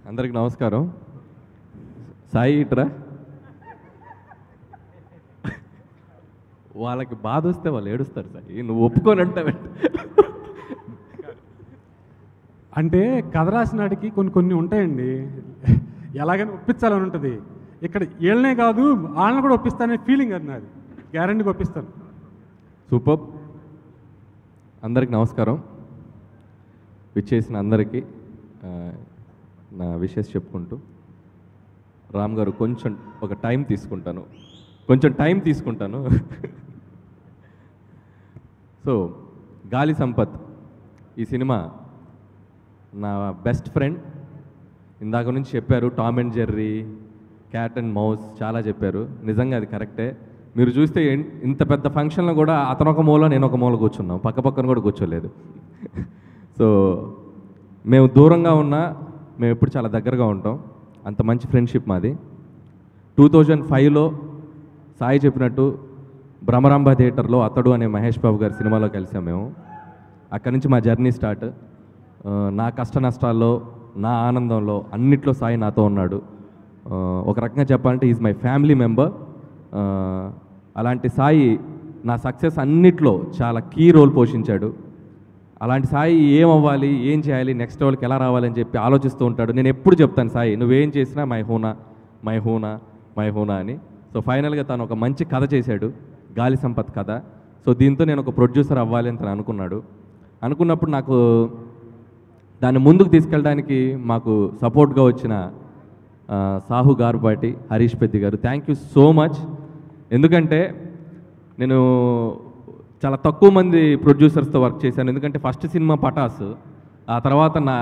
అందరికి నమస్కారం సాయి ఇట్రా వాళ్ళకి బాధ వస్తే వాళ్ళు ఏడుస్తారు సాయి నువ్వు ఒప్పుకొని అంటావు అంటే కథ రాసినాడికి కొన్ని కొన్ని ఉంటాయండి ఎలాగైనా ఒప్పించాలని ఉంటుంది ఇక్కడ వీళ్ళనే కాదు వాళ్ళని కూడా ఒప్పిస్తానే ఫీలింగ్ అది నాది గ్యారంటీగా ఒప్పిస్తాను సూపర్ అందరికి నమస్కారం విచ్చేసిన అందరికీ ఆ, నా విషెస్ చెప్పుకుంటూ రామ్ గారు కొంచెం ఒక టైం తీసుకుంటాను కొంచెం టైం తీసుకుంటాను సో గాలి సంపత్ ఈ సినిమా నా బెస్ట్ ఫ్రెండ్ ఇందాక నుంచి చెప్పారు Tom and Jerry cat and mouse చాలా చెప్పారు నిజంగా అది కరెక్టే మీరు చూస్తే ఎన్- ఇంత పెద్ద ఫంక్షన్లో కూడా అతను ఒక మూల నేను ఒక మూల కూర్చున్నాం పక్క పక్కన కూడా కూర్చోలేదు సో మేము దూరంగా ఉన్నా మేము ఎప్పుడు చాలా దగ్గరగా ఉంటాం అంత మంచి ఫ్రెండ్షిప్ మాది టూ థౌజండ్ ఫైవ్లో సాయి చెప్పినట్టు భ్రమరాంబ థియేటర్లో అతడు అనే మహేష్ బాబు గారి సినిమాలో కలిసాం మేము అక్కడి నుంచి మా జర్నీ స్టార్ట్ ఆ, నా కష్ట నష్టాల్లో నా ఆనందంలో అన్నిట్లో సాయి నాతో ఉన్నాడు ఆ, ఒక రకంగా చెప్పాలంటే ఈజ్ మై ఫ్యామిలీ మెంబర్ అలాంటి సాయి నా సక్సెస్ అన్నిట్లో చాలా కీ రోల్ పోషించాడు అలాంటి సాయి ఏం అవ్వాలి ఏం చేయాలి నెక్స్ట్ వాళ్ళకి ఎలా రావాలని చెప్పి ఆలోచిస్తూ ఉంటాడు నేను ఎప్పుడు చెప్తాను సాయి నువ్వేం చేసినా మై హూనా మై హూనా మై హూనా అని సో ఫైనల్గా తను ఒక మంచి కథ చేశాడు గాలి సంపత్ కథ సో దీంతో నేను ఒక ప్రొడ్యూసర్ అవ్వాలి అని తను అనుకున్నాడు అనుకున్నప్పుడు నాకు దాన్ని ముందుకు తీసుకెళ్ళడానికి మాకు సపోర్ట్గా వచ్చిన ఆ, సాహు గారుపాటి హరీష్ పెద్ది గారు థ్యాంక్ యూ సో మచ్ ఎందుకంటే నేను చాలా తక్కువ మంది ప్రొడ్యూసర్స్తో వర్క్ చేశాను ఎందుకంటే ఫస్ట్ సినిమా పటాస్ ఆ తర్వాత నా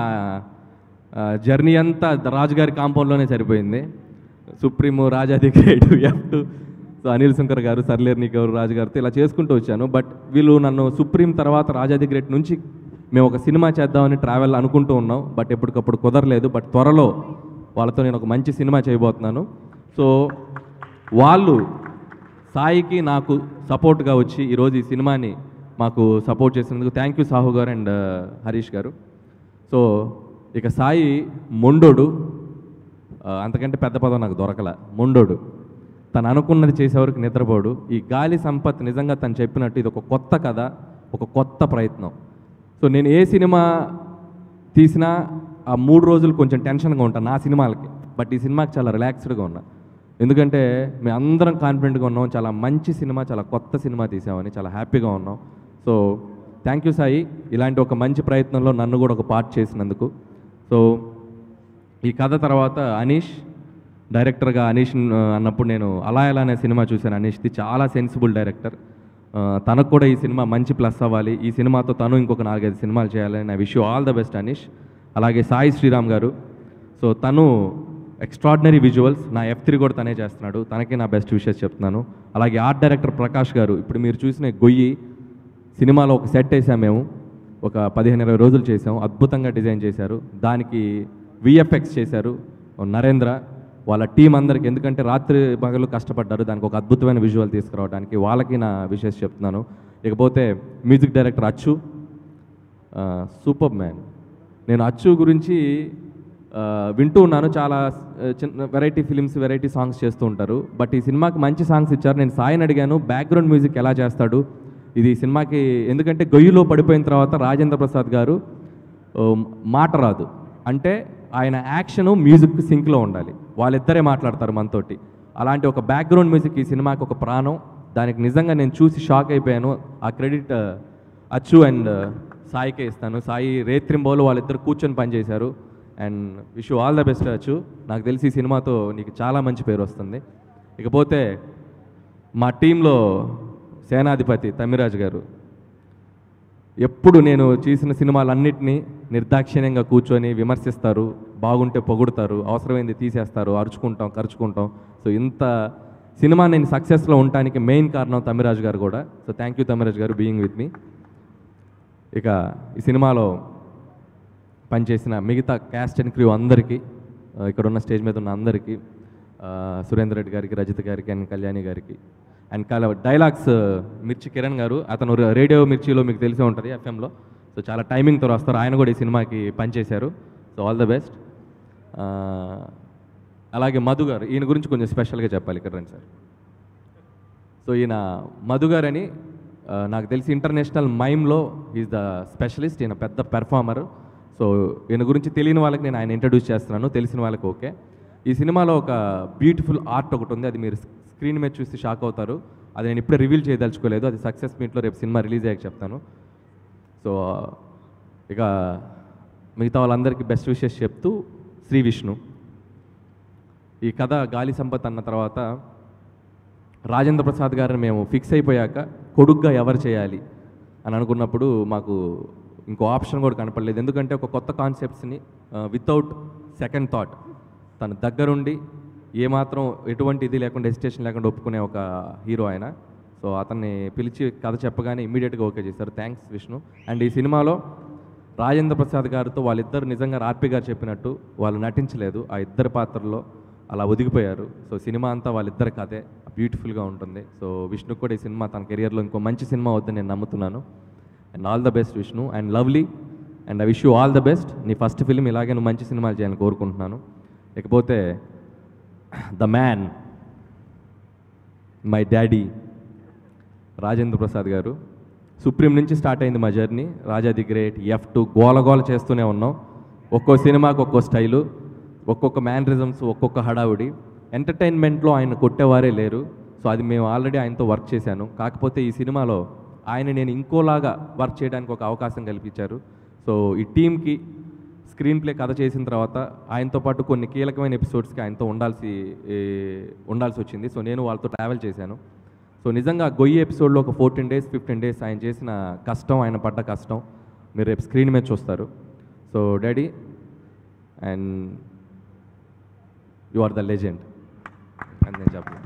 జర్నీ అంతా రాజుగారి కాంపౌండ్లోనే సరిపోయింది సుప్రీము రాజాది great F two so Anil Shankar garu Sarileru నీకెవరు రాజు గారితో ఇలా చేసుకుంటూ వచ్చాను బట్ వీళ్ళు నన్ను సుప్రీం తర్వాత రాజాది గ్రేట్ నుంచి మేము ఒక సినిమా చేద్దామని ట్రావెల్ అనుకుంటూ ఉన్నాం బట్ ఎప్పటికప్పుడు కుదరలేదు బట్ త్వరలో వాళ్ళతో నేను ఒక మంచి సినిమా చేయబోతున్నాను సో వాళ్ళు సాయికి నాకు సపోర్ట్గా వచ్చి ఈరోజు ఈ సినిమాని మాకు సపోర్ట్ చేసినందుకు థ్యాంక్ యూ సాహు గారు అండ్ హరీష్ గారు సో ఇక సాయి మొండోడు ఆ, అంతకంటే పెద్ద పదం నాకు దొరకల మొండోడు తను అనుకున్నది చేసేవరకు నిద్రపోడు ఈ గాలి సంపత్ నిజంగా తను చెప్పినట్టు ఇది ఒక కొత్త కథ ఒక కొత్త ప్రయత్నం సో నేను ఏ సినిమా తీసినా ఆ మూడు రోజులు కొంచెం టెన్షన్గా ఉంటాను నా సినిమాలకి బట్ ఈ సినిమాకి చాలా రిలాక్స్డ్గా ఉన్నా ఎందుకంటే మేము అందరం కాన్ఫిడెంట్గా ఉన్నాం చాలా మంచి సినిమా చాలా కొత్త సినిమా తీసామని చాలా హ్యాపీగా ఉన్నాం సో థ్యాంక్ యూ సాయి ఇలాంటి ఒక మంచి ప్రయత్నంలో నన్ను కూడా ఒక పార్ట్ చేసినందుకు సో ఈ కథ తర్వాత అనీష్ డైరెక్టర్గా అనీష్ ఆ, అన్నప్పుడు నేను అలా ఎలా అనే సినిమా చూశాను అనీష్ది చాలా సెన్సిబుల్ డైరెక్టర్ ఆ, తనకు కూడా ఈ సినిమా మంచి ప్లస్ అవ్వాలి ఈ సినిమాతో తను ఇంకొక నాలుగైదు సినిమాలు చేయాలని నా wish all the best Anish అలాగే సాయి శ్రీరామ్ గారు సో తను ఎక్స్ట్రాడినరీ విజువల్స్ నా ఎఫ్ త్రీ కూడా తనే చేస్తున్నాడు తనకి నా బెస్ట్ విషెస్ చెప్తున్నాను అలాగే ఆర్ట్ డైరెక్టర్ ప్రకాష్ గారు ఇప్పుడు మీరు చూసిన గొయ్యి సినిమాలో ఒక సెట్ వేసాం మేము ఒక పదిహేను ఇరవై రోజులు చేసాం అద్భుతంగా డిజైన్ చేశారు దానికి విఎఫ్ఎక్స్ చేశారు నరేంద్ర వాళ్ళ టీం అందరికి ఎందుకంటే రాత్రి పగలు కష్టపడ్డారు దానికి ఒక అద్భుతమైన విజువల్ తీసుకురావడానికి వాళ్ళకి నా విషెస్ చెప్తున్నాను ఇకపోతే music director Achu super man నేను అచ్చు గురించి ఆ, వింటూ ఉన్నాను చాలా ఆ, చిన్న వెరైటీ ఫిలిమ్స్ వెరైటీ సాంగ్స్ చేస్తూ ఉంటారు బట్ ఈ సినిమాకి మంచి సాంగ్స్ ఇచ్చారు నేను సాయిని అడిగాను బ్యాక్గ్రౌండ్ మ్యూజిక్ ఎలా చేస్తాడు ఇది ఈ సినిమాకి ఎందుకంటే గొయ్యిలో పడిపోయిన తర్వాత రాజేంద్ర ప్రసాద్ గారు ఓ, మాట రాదు అంటే ఆయన యాక్షన్ మ్యూజిక్ సింక్లో ఉండాలి వాళ్ళిద్దరే మాట్లాడతారు మనతోటి అలాంటి ఒక బ్యాక్గ్రౌండ్ మ్యూజిక్ ఈ సినిమాకి ఒక ప్రాణం దానికి నిజంగా నేను చూసి షాక్ అయిపోయాను ఆ క్రెడిట్ అచ్చు అండ్ సాయికే ఇస్తాను సాయి రేత్రింబోలు వాళ్ళిద్దరు కూర్చొని పనిచేశారు and wish all the best Achu నాకు తెలిసి ఈ సినిమాతో నీకు చాలా మంచి పేరు వస్తుంది ఇకపోతే మా టీంలో సేనాధిపతి తమ్మిరాజు గారు ఎప్పుడు నేను చేసిన సినిమాలన్నింటినీ నిర్దాక్షిణ్యంగా కూర్చొని విమర్శిస్తారు బాగుంటే పొగుడుతారు అవసరమైంది తీసేస్తారు అరుచుకుంటాం ఖర్చుకుంటాం సో ఇంత సినిమా నేను సక్సెస్లో ఉండటానికి మెయిన్ కారణం తమ్మిరాజు గారు కూడా సో థ్యాంక్ యూ తమ్మిరాజు గారు బీయింగ్ విత్ మీ ఇక ఈ సినిమాలో పనిచేసిన మిగతా క్యాస్ట్ అండ్ క్రూ అందరికీ ఆ, ఇక్కడ ఉన్న స్టేజ్ మీద ఉన్న అందరికీ ఆ, సురేందర్ రెడ్డి గారికి రజిత గారికి అండ్ కళ్యాణి గారికి అండ్ కాల డైలాగ్స్ మిర్చి కిరణ్ గారు అతను ర- రేడియో మిర్చిలో మీకు తెలిసే ఉంటుంది ఎఫ్ఎంలో సో చాలా టైమింగ్తో వస్తారు ఆయన కూడా ఈ సినిమాకి పనిచేశారు సో ఆల్ ద బెస్ట్ ఆ, అలాగే మధు గారు ఈయన గురించి కొంచెం స్పెషల్గా చెప్పాలి ఇక్కడ రండి సార్ సో ఈయన మధు గారని ఆ, నాకు తెలిసి ఇంటర్నేషనల్ మైమ్లో ఈజ్ ద స్పెషలిస్ట్ ఈయన పెద్ద పెర్ఫార్మర్ సో ఈయన గురించి తెలియని వాళ్ళకి నేను ఆయన ఇంట్రడ్యూస్ చేస్తున్నాను తెలిసిన వాళ్ళకి ఓకే ఈ సినిమాలో ఒక బ్యూటిఫుల్ ఆర్ట్ ఒకటి ఉంది అది మీరు స్క్రీన్ మీద చూసి షాక్ అవుతారు అది నేను ఇప్పుడే రివీల్ చేయదలుచుకోలేదు అది సక్సెస్ మీట్లో రేపు సినిమా రిలీజ్ అయ్యాక చెప్తాను సో ఇక మిగతా వాళ్ళందరికీ బెస్ట్ విషెస్ చెప్తూ శ్రీ విష్ణు ఈ కథ గాలి సంపత్ అన్న తర్వాత రాజేంద్ర ప్రసాద్ గారిని మేము ఫిక్స్ అయిపోయాక కొడుగ్గా ఎవరు చేయాలి అని అనుకున్నప్పుడు మాకు ఇంకో ఆప్షన్ కూడా కనపడలేదు ఎందుకంటే ఒక కొత్త కాన్సెప్ట్స్ని వితౌట్ సెకండ్ థాట్ తన దగ్గరుండి ఏమాత్రం ఎటువంటి ఇది లేకుండా హెసిటేషన్ లేకుండా ఒప్పుకునే ఒక హీరో ఆయన సో అతన్ని పిలిచి కథ చెప్పగానే ఇమీడియట్గా ఓకే చేశారు థ్యాంక్స్ విష్ణు అండ్ ఈ సినిమాలో రాజేంద్ర ప్రసాద్ గారితో వాళ్ళిద్దరు నిజంగా ఆర్పి గారు చెప్పినట్టు వాళ్ళు నటించలేదు ఆ ఇద్దరి పాత్రలో అలా ఒదిగిపోయారు సో సినిమా అంతా వాళ్ళిద్దరి కథే బ్యూటిఫుల్గా ఉంటుంది సో విష్ణు కూడా ఈ సినిమా తన కెరియర్లో ఇంకో మంచి సినిమా వద్దని నేను నమ్ముతున్నాను and all the best Vishnu and lovely and I wish you all the best నీ ఫస్ట్ ఫిల్మ్ ఇలాగే నువ్వు మంచి సినిమాలు చేయాలని కోరుకుంటున్నాను ఇకపోతే the man my daddy Rajendra Prasad garu Supreme నుంచి స్టార్ట్ అయింది మా journey Raja the great F two గోలగోల చేస్తూనే ఉన్నాం ఒక్కో సినిమాకి ఒక్కో స్టైలు ఒక్కొక్క మ్యానరిజమ్స్ ఒక్కొక్క హడావుడి ఎంటర్టైన్మెంట్లో ఆయన కొట్టేవారే లేరు సో అది మేము ఆల్రెడీ ఆయనతో వర్క్ చేశాను కాకపోతే ఈ సినిమాలో ఆయన నేను ఇంకోలాగా వర్క్ చేయడానికి ఒక అవకాశం కల్పించారు సో ఈ టీంకి స్క్రీన్ ప్లే కథ చేసిన తర్వాత ఆయనతో పాటు కొన్ని కీలకమైన ఎపిసోడ్స్కి ఆయనతో ఉండాల్సి ఏ, ఉండాల్సి వచ్చింది సో నేను వాళ్ళతో ట్రావెల్ చేశాను సో నిజంగా గొయ్యి ఎపిసోడ్లో ఒక ఫోర్టీన్ డేస్ ఫిఫ్టీన్ డేస్ ఆయన చేసిన కష్టం ఆయన పడ్డ కష్టం మీరు రేపు స్క్రీన్ మీద చూస్తారు so daddy and you are the legend అని నేను చెప్పను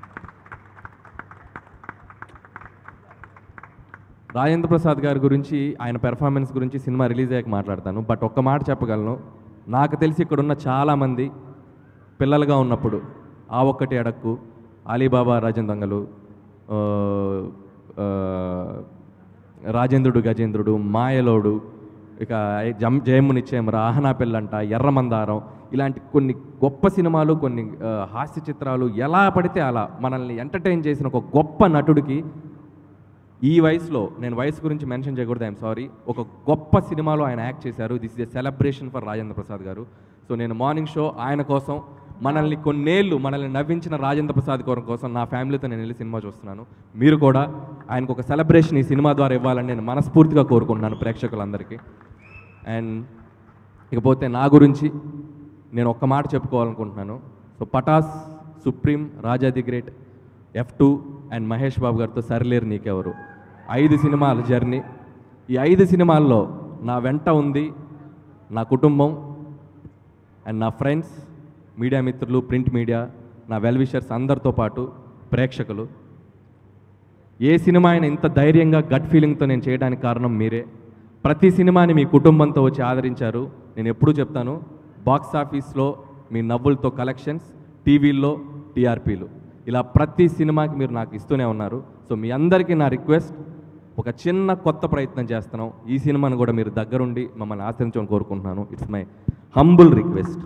రాజేంద్ర ప్రసాద్ గారి గురించి ఆయన పెర్ఫార్మెన్స్ గురించి సినిమా రిలీజ్ అయ్యాక మాట్లాడతాను బట్ ఒక్క మాట చెప్పగలను నాకు తెలిసి ఇక్కడ ఉన్న చాలామంది పిల్లలుగా ఉన్నప్పుడు ఆ ఒక్కటి అడక్కు అలీబాబా రాజన్ దొంగలు ఆ, ఆ, రాజేంద్రుడు గజేంద్రుడు మాయలోడు ఇక జమ్ జయమునిచ్చేమర ఆహనా పెళ్ళంట ఎర్రమందారం ఇలాంటి కొన్ని గొప్ప సినిమాలు కొన్ని ఆ, హాస్య చిత్రాలు ఎలా పడితే అలా మనల్ని ఎంటర్టైన్ చేసిన ఒక గొప్ప నటుడికి ఈ వయసులో నేను వయసు గురించి మెన్షన్ చేయకూడదు ఐఎమ్ సారీ ఒక గొప్ప సినిమాలో ఆయన యాక్ట్ చేశారు this is a celebration for Rajendra Prasad garu so నేను మార్నింగ్ షో ఆయన కోసం మనల్ని కొన్నేళ్ళు మనల్ని నవ్వించిన రాజేంద్ర ప్రసాద్ గారి కోసం నా ఫ్యామిలీతో నేను వెళ్ళి సినిమా చూస్తున్నాను మీరు కూడా ఆయనకు ఒక సెలబ్రేషన్ ఈ సినిమా ద్వారా ఇవ్వాలని నేను మనస్ఫూర్తిగా కోరుకుంటున్నాను ప్రేక్షకులందరికీ అండ్ ఇకపోతే నా గురించి నేను ఒక్క మాట చెప్పుకోవాలనుకుంటున్నాను so Pataas Supreme Raja the great F two and Mahesh Babu గారితో సరిలేరు నీకెవరు ఐదు సినిమాల జర్నీ ఈ ఐదు సినిమాల్లో నా వెంట ఉంది నా కుటుంబం అండ్ నా ఫ్రెండ్స్ మీడియా మిత్రులు ప్రింట్ మీడియా నా వెల్ విషర్స్ అందరితో పాటు ప్రేక్షకులు ఏ సినిమా అయినా ఇంత ధైర్యంగా గట్ ఫీలింగ్తో నేను చేయడానికి కారణం మీరే ప్రతి సినిమాని మీ కుటుంబంతో వచ్చి ఆదరించారు నేను ఎప్పుడూ చెప్తాను బాక్స్ ఆఫీస్లో మీ నవ్వులతో కలెక్షన్స్ టీవీల్లో టీఆర్పీలు ఇలా ప్రతి సినిమాకి మీరు నాకు ఇస్తూనే ఉన్నారు సో మీ అందరికీ నా రిక్వెస్ట్ ఒక చిన్న కొత్త ప్రయత్నం చేస్తున్నాం ఈ సినిమాను కూడా మీరు దగ్గరుండి మమ్మల్ని ఆశ్రయించమని కోరుకుంటున్నాను it's my humble request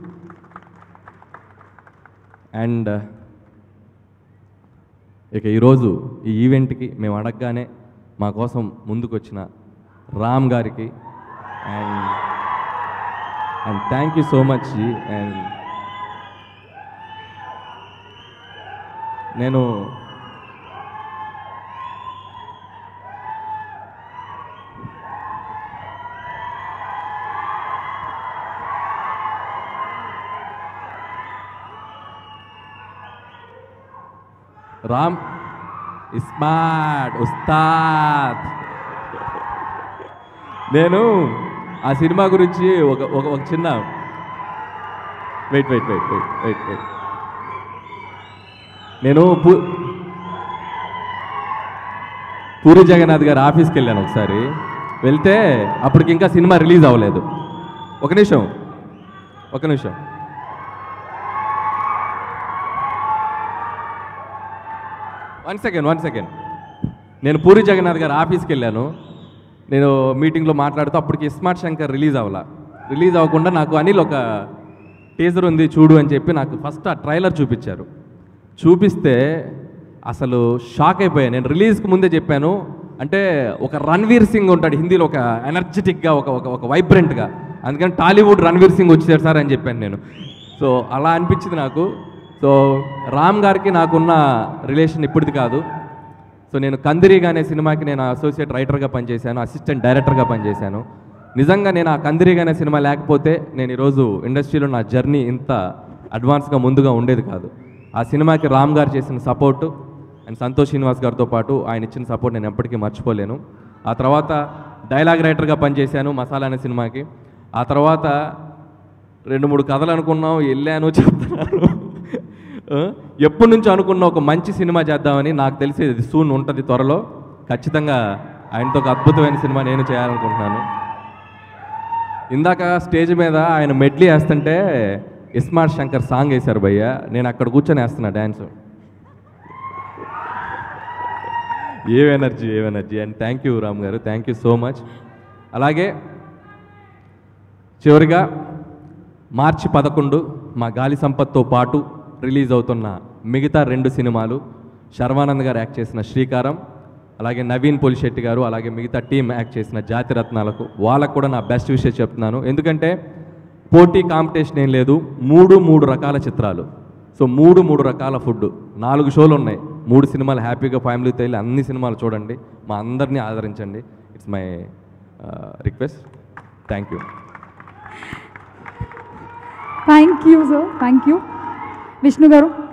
and ఇక ఈరోజు ఈ ఈవెంట్కి మేము అడగగానే మా కోసం ముందుకు వచ్చిన రామ్ గారికి and and thank you so much ji and నేను రామ్ ఇస్మార్ట్ ఉస్తాద్ నేను ఆ సినిమా గురించి ఒక ఒక ఒక చిన్న wait wait wait wait wait wait నేను పూ పూరి జగన్నాథ్ గారి ఆఫీస్కి వెళ్ళాను ఒకసారి వెళ్తే అప్పటికి ఇంకా సినిమా రిలీజ్ అవ్వలేదు ఒక నిమిషం ఒక నిమిషం వన్ సెకండ్ వన్ సెకండ్ నేను పూరి జగన్నాథ్ గారి ఆఫీస్కి వెళ్ళాను నేను మీటింగ్లో మాట్లాడుతూ అప్పటికి స్మార్ట్ శంకర్ రిలీజ్ అవ్వాల రిలీజ్ అవ్వకుండా నాకు అనిల్ ఒక టీజర్ ఉంది చూడు అని చెప్పి నాకు ఫస్ట్ ఆ ట్రైలర్ చూపించారు చూపిస్తే అసలు షాక్ అయిపోయాను నేను రిలీజ్కి ముందే చెప్పాను అంటే ఒక రణ్వీర్ సింగ్ ఉంటాడు హిందీలో ఒక ఎనర్జెటిక్గా ఒక ఒక ఒక వైబ్రెంట్గా అందుకని టాలీవుడ్ రణ్వీర్ సింగ్ వచ్చేసారు సార్ అని చెప్పాను నేను సో అలా అనిపించింది నాకు సో రామ్ గారికి నాకున్న రిలేషన్ ఇప్పటిది కాదు సో నేను కందిరీగా అనే సినిమాకి నేను అసోసియేట్ రైటర్గా పనిచేశాను అసిస్టెంట్ డైరెక్టర్గా పనిచేశాను నిజంగా నేను ఆ కందిరీగా అనే సినిమా లేకపోతే నేను ఈరోజు ఇండస్ట్రీలో నా జర్నీ ఇంత అడ్వాన్స్గా ముందుగా ఉండేది కాదు ఆ సినిమాకి రామ్ గారు చేసిన సపోర్టు అండ్ సంతోష్ శ్రీనివాస్ గారితో పాటు ఆయన ఇచ్చిన సపోర్ట్ నేను ఎప్పటికీ మర్చిపోలేను ఆ తర్వాత డైలాగ్ రైటర్గా పనిచేశాను మసాలా అనే సినిమాకి ఆ తర్వాత రెండు మూడు కథలు అనుకున్నాం వెళ్ళాను చెప్తున్నాను ఆ, ఎప్పటి నుంచో అనుకున్న ఒక మంచి సినిమా చేద్దామని నాకు తెలిసి ఇది సూన్ ఉంటుంది త్వరలో ఖచ్చితంగా ఆయనతో ఒక అద్భుతమైన సినిమా నేను చేయాలనుకుంటున్నాను ఇందాక స్టేజ్ మీద ఆయన మెడ్లీ వేస్తుంటే ఇస్మార్ట్ శంకర్ సాంగ్ వేశారు భయ్య నేను అక్కడ కూర్చొని వేస్తున్నా డ్యాన్స్ ఏం ఎనర్జీ ఏం energy and thank you Ram garu thank you so much అలాగే చివరిగా మార్చి పదకొండు మా గాలి సంపత్తో పాటు రిలీజ్ అవుతున్న మిగతా రెండు సినిమాలు శర్వానంద్ గారు యాక్ట్ చేసిన శ్రీకారం అలాగే నవీన్ పొలిశెట్టి గారు అలాగే మిగతా టీం యాక్ట్ చేసిన జాతి రత్నాలకు వాళ్ళకు కూడా నా బెస్ట్ విషయం చెప్తున్నాను ఎందుకంటే పోటీ కాంపిటీషన్ ఏం లేదు మూడు మూడు రకాల చిత్రాలు సో మూడు మూడు రకాల ఫుడ్ నాలుగు షోలు ఉన్నాయి మూడు సినిమాలు హ్యాపీగా ఫ్యామిలీతో వెళ్ళి అన్ని సినిమాలు చూడండి మా అందరినీ ఆదరించండి it's my request thank you thank you sir thank you Vishnu గారు